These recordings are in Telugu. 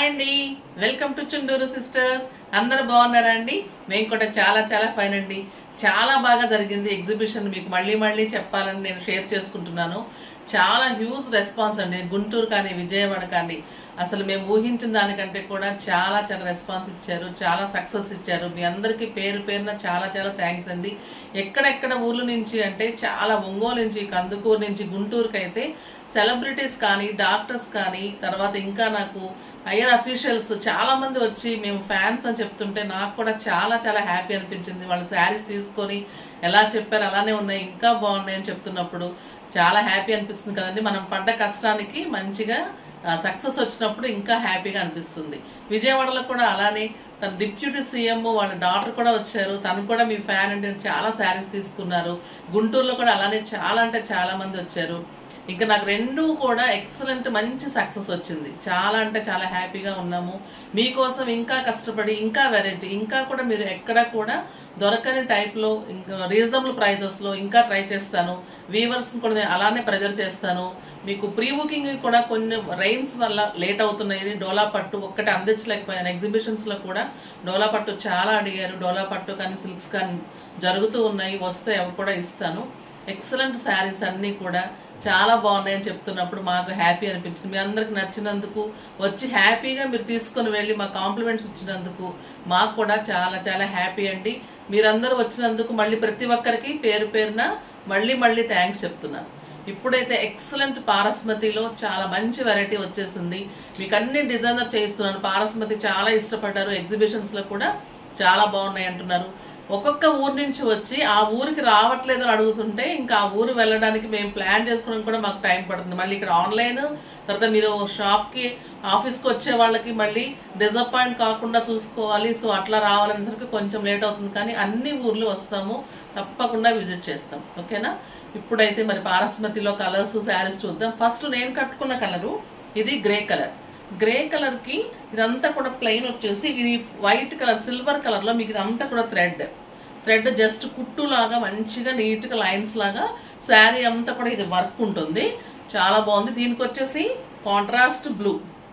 హాయ్ అండి వెల్కమ్ టు చుండూరు సిస్టర్స్ అందరు బాగున్నారా అండి మేము కూడా చాలా చాలా ఫైన్ అండి చాలా బాగా జరిగింది ఎగ్జిబిషన్ మీకు మళ్ళీ మళ్ళీ చెప్పాలని నేను షేర్ చేసుకుంటున్నాను చాలా హ్యూజ్ రెస్పాన్స్ అండి గుంటూరు కానీ విజయవాడ కానీ అసలు మేము ఊహించిన దానికంటే కూడా చాలా చాలా రెస్పాన్స్ ఇచ్చారు చాలా సక్సెస్ ఇచ్చారు మీ అందరికీ పేరు పేరున చాలా చాలా థ్యాంక్స్ అండి ఎక్కడెక్కడ ఊర్ల నుంచి అంటే చాలా ఒంగోలు నుంచి కందుకూరు నుంచి గుంటూరుకి అయితే సెలబ్రిటీస్ కానీ డాక్టర్స్ కానీ తర్వాత ఇంకా నాకు హయ్యర్ అఫీషియల్స్ చాలా మంది వచ్చి మేము ఫ్యాన్స్ అని చెప్తుంటే నాకు కూడా చాలా చాలా హ్యాపీ అనిపించింది వాళ్ళు శారీస్ తీసుకొని ఎలా చెప్పారు అలానే ఉన్నాయి ఇంకా బాగున్నాయి అని చెప్తున్నప్పుడు చాలా హ్యాపీ అనిపిస్తుంది కదండి మనం పడ్డ కష్టానికి మంచిగా సక్సెస్ వచ్చినప్పుడు ఇంకా హ్యాపీగా అనిపిస్తుంది విజయవాడలో కూడా అలానే తన డిప్యూటీ సీఎం వాళ్ళ డాటర్ కూడా వచ్చారు తను కూడా మీ ఫ్యాన్ అంటే చాలా శారీస్ తీసుకున్నారు గుంటూరులో కూడా అలానే చాలా అంటే చాలా మంది వచ్చారు ఇంకా నాకు రెండు కూడా ఎక్సలెంట్ మంచి సక్సెస్ వచ్చింది చాలా అంటే చాలా హ్యాపీగా ఉన్నాము మీకోసం ఇంకా కష్టపడి ఇంకా వెరైటీ ఇంకా కూడా మీరు ఎక్కడ కూడా దొరకని టైప్లో ఇంకా రీజనబుల్ ప్రైజెస్లో ఇంకా ట్రై చేస్తాను వీవర్స్ కూడా నేను అలానే ప్రెజర్ చేస్తాను మీకు ప్రీ బుకింగ్ కూడా కొన్ని రైన్స్ వల్ల లేట్ అవుతున్నాయి డోలా పట్టు ఒక్కటి అందించలేకపోయాను ఎగ్జిబిషన్స్లో కూడా డోలా పట్టు చాలా అడిగారు డోలా పట్టు కానీ సిల్క్స్ కానీ జరుగుతూ ఉన్నాయి వస్తే అవి కూడా ఇస్తాను ఎక్సలెంట్ శారీస్ అన్నీ కూడా చాలా బాగున్నాయని చెప్తున్నప్పుడు మాకు హ్యాపీ అనిపించింది మీ అందరికి నచ్చినందుకు వచ్చి హ్యాపీగా మీరు తీసుకొని వెళ్ళి మా కాంప్లిమెంట్స్ ఇచ్చినందుకు మాకు కూడా చాలా చాలా హ్యాపీ అండి మీరందరూ వచ్చినందుకు మళ్ళీ ప్రతి ఒక్కరికి పేరు పేరున మళ్ళీ మళ్ళీ థ్యాంక్స్ చెప్తున్నాను ఇప్పుడైతే ఎక్సలెంట్ పారస్మతిలో చాలా మంచి వెరైటీ వచ్చేసింది మీకు అన్ని డిజైనర్ చేయిస్తున్నాను పారస్మతి చాలా ఇష్టపడ్డారు ఎగ్జిబిషన్స్లో కూడా చాలా బాగున్నాయి అంటున్నారు ఒక్కొక్క ఊరు నుంచి వచ్చి ఆ ఊరికి రావట్లేదు అని అడుగుతుంటే ఇంకా ఆ ఊరు వెళ్ళడానికి మేము ప్లాన్ చేసుకోవడం కూడా మాకు టైం పడుతుంది మళ్ళీ ఇక్కడ ఆన్లైన్ తర్వాత మీరు షాప్కి ఆఫీస్కి వచ్చే వాళ్ళకి మళ్ళీ డిసప్పాయింట్ కాకుండా చూసుకోవాలి సో అట్లా రావాలనేసరికి కొంచెం లేట్ అవుతుంది కానీ అన్ని ఊర్లు వస్తాము తప్పకుండా విజిట్ చేస్తాం ఓకేనా ఇప్పుడైతే మరి పారస్మతిలో కలర్స్ శారీస్ చూద్దాం ఫస్ట్ నేను కట్టుకున్న కలరు ఇది గ్రే కలర్ గ్రే కలర్ కి ఇదంతా కూడా ప్లెయిన్ వచ్చేసి ఇది వైట్ కలర్ సిల్వర్ కలర్ లో మీకు ఇదంతా కూడా థ్రెడ్ థ్రెడ్ జస్ట్ కుట్టు లాగా మంచిగా నీట్ గా లైన్స్ లాగా శారీ అంతా కూడా ఇది వర్క్ ఉంటుంది చాలా బాగుంది దీనికి వచ్చేసి కాంట్రాస్ట్ బ్లూ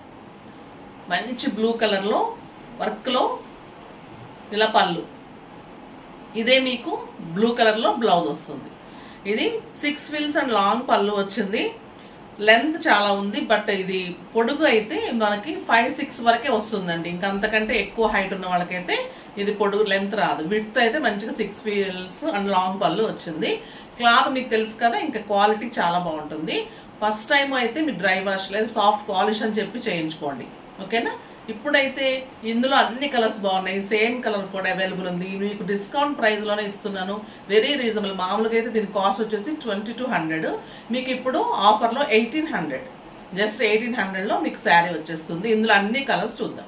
మంచి బ్లూ కలర్ లో వర్క్ లో ఇలా పళ్ళు ఇదే మీకు బ్లూ కలర్ లో బ్లౌజ్ వస్తుంది ఇది సిక్స్ ఫిల్స్ అండ్ లాంగ్ పళ్ళు వచ్చింది లెంత్ చాలా ఉంది బట్ ఇది పొడుగు అయితే మనకి ఫైవ్ సిక్స్ వరకే వస్తుందండి ఇంకా అంతకంటే ఎక్కువ హైట్ ఉన్న వాళ్ళకైతే ఇది పొడుగు లెంత్ రాదు విడ్త్ అయితే మంచిగా సిక్స్ ఫీల్స్ అండ్ లాంగ్ పళ్ళు వచ్చింది క్లాత్ మీకు తెలుసు కదా ఇంకా క్వాలిటీ చాలా బాగుంటుంది ఫస్ట్ టైం అయితే మీరు డ్రై వాష్ లేదు సాఫ్ట్ పాలిష్ అని చెప్పి చేయించుకోండి ఓకేనా ఇప్పుడైతే ఇందులో అన్ని కలర్స్ బాగున్నాయి సేమ్ కలర్ కూడా అవైలబుల్ ఉంది మీకు డిస్కౌంట్ ప్రైస్లోనే ఇస్తున్నాను వెరీ రీజనబుల్ మామూలుగా అయితే దీని కాస్ట్ వచ్చేసి ట్వంటీ టూ హండ్రెడ్ మీకు ఇప్పుడు ఆఫర్లో ఎయిటీన్ హండ్రెడ్ జస్ట్ ఎయిటీన్ హండ్రెడ్లో మీకు శారీ వచ్చేస్తుంది ఇందులో అన్ని కలర్స్ చూద్దాం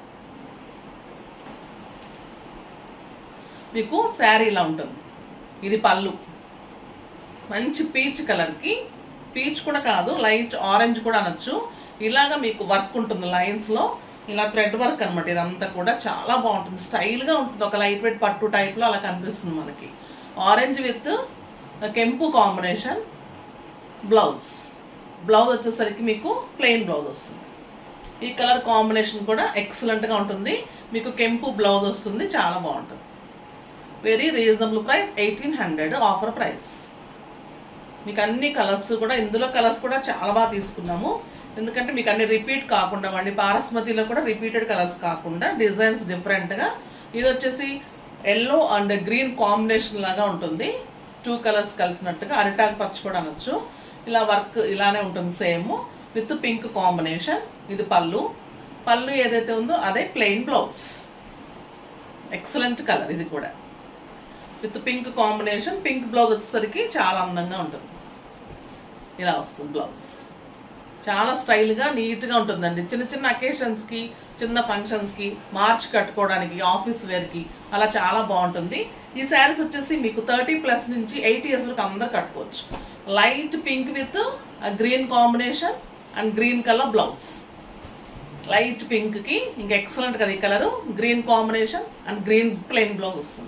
మీకు శారీ ఇలా ఉంటుంది ఇది పళ్ళు మంచి పీచ్ కలర్కి పీచ్ కూడా కాదు లైట్ ఆరెంజ్ కూడా అనొచ్చు ఇలాగా మీకు వర్క్ ఉంటుంది లైన్స్లో ఇలా థ్రెడ్ వర్క్ అనమాట ఇదంతా కూడా చాలా బాగుంటుంది స్టైల్గా ఉంటుంది ఒక లైట్ వెయిట్ పట్టు టైప్లో అలా కనిపిస్తుంది మనకి ఆరెంజ్ విత్ కెంపు కాంబినేషన్ బ్లౌజ్ బ్లౌజ్ వచ్చేసరికి మీకు ప్లెయిన్ బ్లౌజ్ వస్తుంది ఈ కలర్ కాంబినేషన్ కూడా ఎక్సలెంట్గా ఉంటుంది మీకు కెంపు బ్లౌజ్ వస్తుంది చాలా బాగుంటుంది very reasonable price eighteen hundred offer price మీకు అన్ని కలర్స్ కూడా ఇందులో కలర్స్ కూడా చాలా బాగా తీసుకున్నాము ఎందుకంటే మీకు అన్ని రిపీట్ కాకుండా మళ్ళీ పారస్మతిలో కూడా రిపీటెడ్ కలర్స్ కాకుండా డిజైన్స్ డిఫరెంట్గా ఇది వచ్చేసి ఎల్లో అండ్ గ్రీన్ కాంబినేషన్ లాగా ఉంటుంది టూ కలర్స్ కలిసినట్టుగా అరిటాక్ పచ్చి కూడా అనొచ్చు ఇలా వర్క్ ఇలానే ఉంటుంది సేమ్ విత్ పింక్ కాంబినేషన్ ఇది పళ్ళు పళ్ళు ఏదైతే ఉందో అదే ప్లెయిన్ బ్లౌజ్ ఎక్సలెంట్ కలర్ ఇది కూడా with pink combination pink blouse వచ్చేసరికి చాలా అందంగా ఉంటుంది ఇలా వస్తుంది బ్లౌజ్ చాలా స్టైల్గా నీట్గా ఉంటుందండి చిన్న చిన్న అకేషన్స్కి చిన్న ఫంక్షన్స్కి మార్చ్ కట్టుకోవడానికి ఆఫీస్ వేర్కి అలా చాలా బాగుంటుంది ఈ శారీస్ వచ్చేసి మీకు థర్టీ ప్లస్ నుంచి ఎయిటీ ఇయర్స్ వరకు అందరు కట్టుకోవచ్చు light pink with green combination and green colour blouse light పింక్కి ఇంకా ఎక్సలెంట్ కదా ఈ colour green combination and green plain blouse వస్తుంది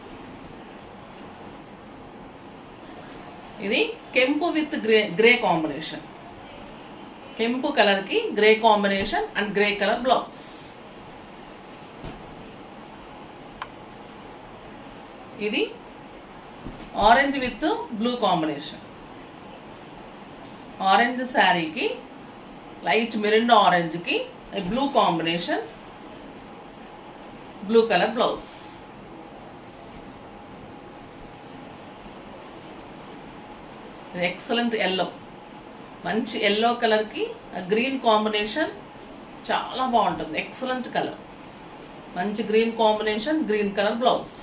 ఇది కెంపు విత్ గ్రే గ్రే కాంబినేషన్ కెంపు కలర్కి grey combination and grey colour blouse ఇది orange with blue combination orange శారీకి లైట్ మిరిండా ఆరెంజ్కి blue combination blue colour blouse excellent yellow మంచి ఎల్లో కలర్కి గ్రీన్ కాంబినేషన్ చాలా బాగుంటుంది ఎక్సలెంట్ కలర్ మంచి green combination green colour blouse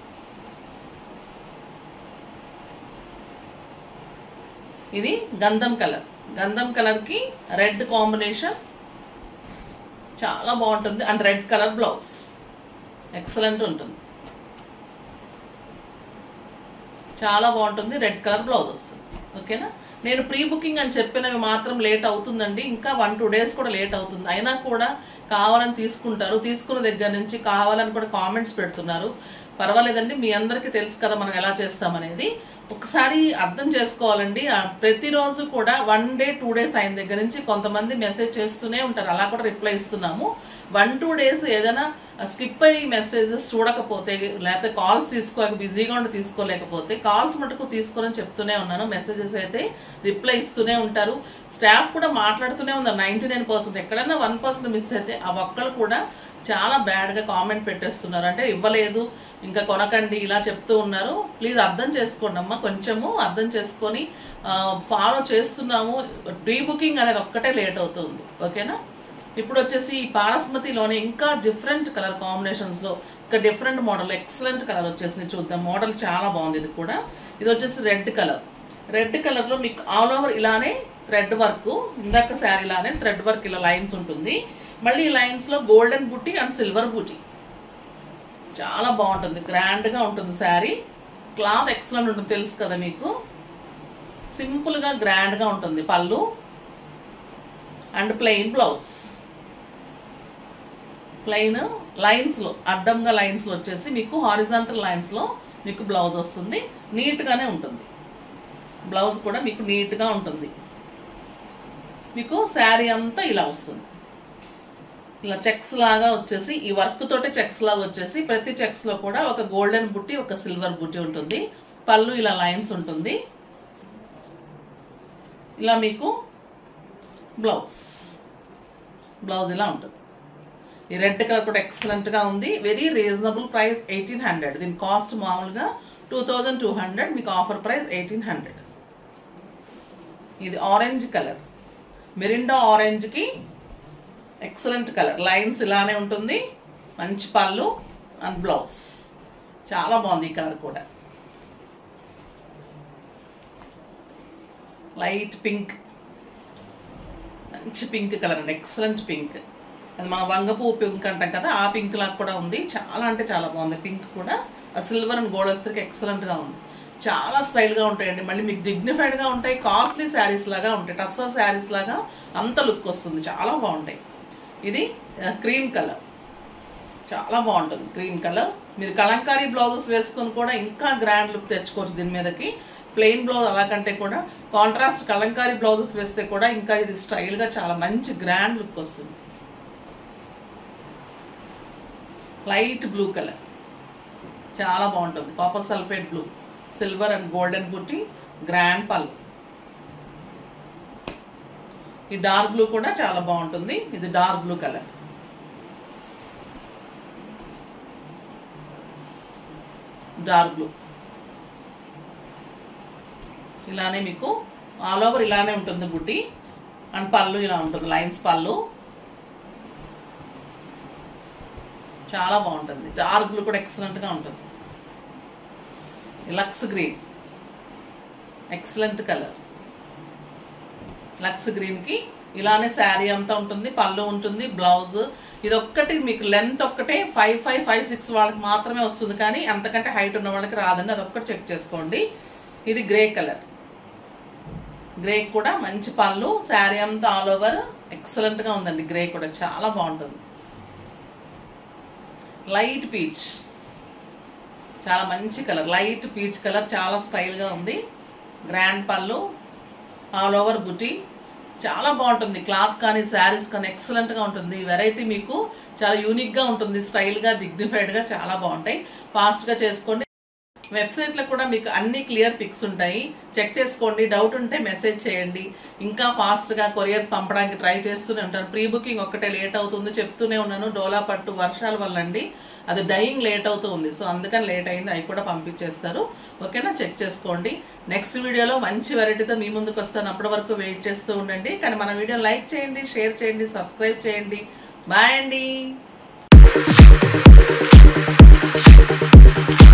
ఇది గంధం కలర్ గంధం కలర్కి రెడ్ కాంబినేషన్ చాలా బాగుంటుంది and red colour blouse excellent ఉంటుంది చాలా బాగుంటుంది రెడ్ కలర్ బ్లౌజ్ వస్తుంది ఓకేనా నేను ప్రీ బుకింగ్ అని చెప్పినవి మాత్రం లేట్ అవుతుందండి ఇంకా వన్ టూ డేస్ కూడా లేట్ అవుతుంది అయినా కూడా కావాలని తీసుకుంటారు తీసుకున్న దగ్గర నుంచి కావాలని కూడా కామెంట్స్ పెడుతున్నారు పర్వాలేదండి మీ అందరికీ తెలుసు కదా మనం ఎలా చేస్తామనేది ఒకసారి అర్థం చేసుకోవాలండి ఆ ప్రతిరోజు కూడా వన్ డే టూ డేస్ అయిన దగ్గర నుంచి కొంతమంది మెసేజ్ చేస్తూనే ఉంటారు అలా కూడా రిప్లై ఇస్తున్నాము వన్ టూ డేస్ ఏదైనా స్కిప్ అయ్యి మెసేజెస్ చూడకపోతే లేకపోతే కాల్స్ తీసుకోక బిజీగా ఉండి తీసుకోలేకపోతే కాల్స్ మటుకు తీసుకొని చెప్తూనే ఉన్నాను మెసేజెస్ అయితే రిప్లై ఇస్తూనే ఉంటారు స్టాఫ్ కూడా మాట్లాడుతూనే ఉన్నారు నైంటీ నైన్ పర్సెంట్ ఎక్కడైనా వన్ పర్సెంట్ మిస్ అయితే ఆ ఒక్కళ్ళు కూడా చాలా బ్యాడ్గా కామెంట్ పెట్టేస్తున్నారు అంటే ఇవ్వలేదు ఇంకా కొనకండి ఇలా చెప్తూ ఉన్నారు ప్లీజ్ అర్థం చేసుకోండి అమ్మా కొంచెము అర్థం చేసుకొని ఫాలో చేస్తున్నాము ప్రీ బుకింగ్ అనేది ఒక్కటే లేట్ అవుతుంది ఓకేనా ఇప్పుడు వచ్చేసి ఈ పారస్మతిలోనే ఇంకా డిఫరెంట్ కలర్ కాంబినేషన్స్లో ఇంకా డిఫరెంట్ మోడల్ ఎక్సలెంట్ కలర్ వచ్చేసి చూద్దాం మోడల్ చాలా బాగుంది ఇది కూడా ఇది వచ్చేసి రెడ్ కలర్ రెడ్ కలర్లో మీకు ఆల్ ఓవర్ ఇలానే థ్రెడ్ వర్క్ ఇందాక శారీ లానే థ్రెడ్ వర్క్ ఇలా లైన్స్ ఉంటుంది మళ్ళీ ఈ లైన్స్లో గోల్డెన్ బుట్టి అండ్ సిల్వర్ బుట్టి చాలా బాగుంటుంది గ్రాండ్గా ఉంటుంది శారీ క్లాత్ ఎక్సలెంట్ ఉంటుంది తెలుసు కదా మీకు సింపుల్గా గ్రాండ్గా ఉంటుంది పళ్ళు అండ్ ప్లెయిన్ బ్లౌజ్ ప్లెయిన్ లైన్స్లో అడ్డంగా లైన్స్లో వచ్చేసి మీకు హారిజాంటల్ లైన్స్లో మీకు బ్లౌజ్ వస్తుంది నీట్గానే ఉంటుంది బ్లౌజ్ కూడా మీకు నీట్గా ఉంటుంది మీకు శారీ అంతా ఇలా వస్తుంది ఇలా చెక్స్ లాగా వచ్చేసి ఈ వర్క్ తోటే చెక్స్ లాగా వచ్చేసి ప్రతి చెక్స్లో కూడా ఒక గోల్డెన్ బుట్టి ఒక సిల్వర్ బుట్టి ఉంటుంది పళ్ళు ఇలా లైన్స్ ఉంటుంది ఇలా మీకు బ్లౌజ్ బ్లౌజ్ ఇలా ఉంటుంది ఈ రెడ్ కలర్ కూడా ఎక్సలెంట్గా ఉంది very reasonable price eighteen hundred దీని కాస్ట్ మామూలుగా టూ థౌజండ్ టూ హండ్రెడ్ మీకు ఆఫర్ ప్రైస్ ఎయిటీన్ హండ్రెడ్ ఇది ఆరెంజ్ కలర్ మిరిండా ఆరెంజ్కి ఎక్సలెంట్ కలర్ లైన్స్ ఇలానే ఉంటుంది మంచి పళ్ళు అండ్ బ్లౌజ్ చాలా బాగుంది ఈ కలర్ కూడా లైట్ పింక్ మంచి పింక్ కలర్ అండి ఎక్సలెంట్ పింక్ అది మన వంగపూ పింక్ అంటాం కదా ఆ పింక్ లాగా కూడా ఉంది చాలా అంటే చాలా బాగుంది పింక్ కూడా ఆ సిల్వర్ అండ్ గోల్డ్ వచ్చేసరికి ఎక్సలెంట్గా ఉంది చాలా స్టైల్గా ఉంటాయండి మళ్ళీ మీకు డిగ్నిఫైడ్గా ఉంటాయి కాస్ట్లీ శారీస్ లాగా ఉంటాయి టస్సర్ శారీస్ లాగా అంత లుక్ వస్తుంది చాలా బాగుంటాయి ఇది క్రీమ్ కలర్ చాలా బాగుంటుంది క్రీమ్ కలర్ మీరు కలంకారీ బ్లౌజెస్ వేసుకొని కూడా ఇంకా గ్రాండ్ లుక్ తెచ్చుకోవచ్చు దీని మీదకి ప్లెయిన్ బ్లౌజ్ అలాగంటే కూడా కాంట్రాస్ట్ కలంకారీ బ్లౌజెస్ వేస్తే కూడా ఇంకా ఇది స్టైల్గా చాలా మంచి గ్రాండ్ లుక్ వస్తుంది లైట్ బ్లూ కలర్ చాలా బాగుంటుంది copper sulphate blue silver and golden బుట్టి గ్రాండ్ పల్ ఈ డార్క్ బ్లూ కూడా చాలా బాగుంటుంది ఇది dark blue colour dark blue ఇలానే మీకు ఆల్ ఓవర్ ఇలానే ఉంటుంది బుట్టి అండ్ పళ్ళు ఇలా ఉంటుంది లైన్స్ పళ్ళు చాలా బాగుంటుంది డార్క్ బ్లూ కూడా ఎక్సలెంట్గా ఉంటుంది lux green excellent colour lux గ్రీన్కి ఇలానే శారీ అంతా ఉంటుంది పళ్ళు ఉంటుంది బ్లౌజ్ ఇది ఒక్కటి మీకు లెంత్ ఒక్కటే ఫైవ్ ఫైవ్ ఫైవ్ సిక్స్ వాళ్ళకి మాత్రమే వస్తుంది కానీ అంతకంటే హైట్ ఉన్న వాళ్ళకి రాదండి అది ఒక్కటి చెక్ చేసుకోండి ఇది గ్రే కలర్ గ్రే కూడా మంచి పళ్ళు శారీ అంతా ఆల్ ఓవర్ ఎక్సలెంట్గా ఉందండి గ్రే కూడా చాలా బాగుంటుంది లైట్ పీచ్ చాలా మంచి కలర్ లైట్ పీచ్ కలర్ చాలా స్టైల్గా ఉంది గ్రాండ్ పళ్ళు ఆల్ ఓవర్ బుటీ చాలా బాగుంటుంది క్లాత్ కానీ శారీస్ కానీ ఎక్సలెంట్గా ఉంటుంది ఈ వెరైటీ మీకు చాలా యూనిక్గా ఉంటుంది స్టైల్గా డిగ్నిఫైడ్గా చాలా బాగుంటాయి ఫాస్ట్గా చేసుకోండి వెబ్సైట్లో కూడా మీకు అన్ని క్లియర్ పిక్స్ ఉంటాయి చెక్ చేసుకోండి డౌట్ ఉంటే మెసేజ్ చేయండి ఇంకా ఫాస్ట్గా కొరియర్స్ పంపడానికి ట్రై చేస్తూనే ఉంటాను ప్రీ బుకింగ్ ఒక్కటే లేట్ అవుతుంది చెప్తూనే ఉన్నాను డోలా పట్టు వర్షాల వల్ల అండి అది డైయింగ్ లేట్ అవుతూ ఉంది సో అందుకని లేట్ అయింది అవి కూడా పంపించేస్తారు ఓకేనా చెక్ చేసుకోండి నెక్స్ట్ వీడియోలో మంచి వెరైటీతో మీ ముందుకు వస్తాను అప్పటి వరకు వెయిట్ చేస్తూ ఉండండి కానీ మన వీడియో లైక్ చేయండి షేర్ చేయండి సబ్స్క్రైబ్ చేయండి బాయ్ అండి